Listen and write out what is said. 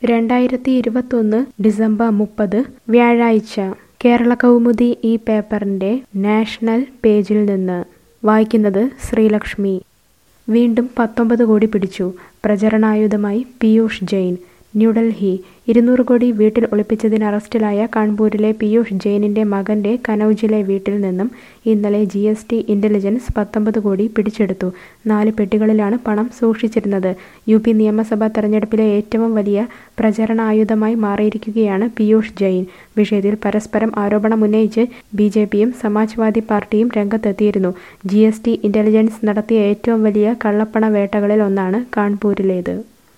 രണ്ടായിരത്തി ഇരുപത്തൊന്ന് ഡിസംബർ മുപ്പത് വ്യാഴാഴ്ച കേരള കൗമുദി ഈ പേപ്പറിൻ്റെ നാഷണൽ പേജിൽ നിന്ന് വായിക്കുന്നത് ശ്രീലക്ഷ്മി വീണ്ടും പത്തൊമ്പത് കോടി പിടിച്ചു പ്രചരണായുധമായി പീയൂഷ് ജെയിൻ ന്യൂഡൽഹി ഇരുന്നൂറ് കോടി വീട്ടിൽ ഒളിപ്പിച്ചതിന് അറസ്റ്റിലായ കാൺപൂരിലെ പീയൂഷ് ജെയിനിന്റെ മകന്റെ കനൌജിലെ വീട്ടിൽ നിന്നും ഇന്നലെ ജി എസ് ടി ഇന്റലിജൻസ് പത്തൊമ്പത് കോടി പിടിച്ചെടുത്തു നാല് പെട്ടികളിലാണ് പണം സൂക്ഷിച്ചിരുന്നത് യു പി നിയമസഭാ തെരഞ്ഞെടുപ്പിലെ ഏറ്റവും വലിയ പ്രചരണായുധമായി മാറിയിരിക്കുകയാണ് പീയൂഷ് ജെയിൻ വിഷയത്തിൽ പരസ്പരം ആരോപണമുന്നയിച്ച് ബി ജെ പിയും സമാജ്വാദി പാർട്ടിയും രംഗത്തെത്തിയിരുന്നു ജി എസ് ടി ഇന്റലിജൻസ് നടത്തിയ ഏറ്റവും വലിയ കള്ളപ്പണ വേട്ടകളിൽ ഒന്നാണ് കാൺപൂരിലേത്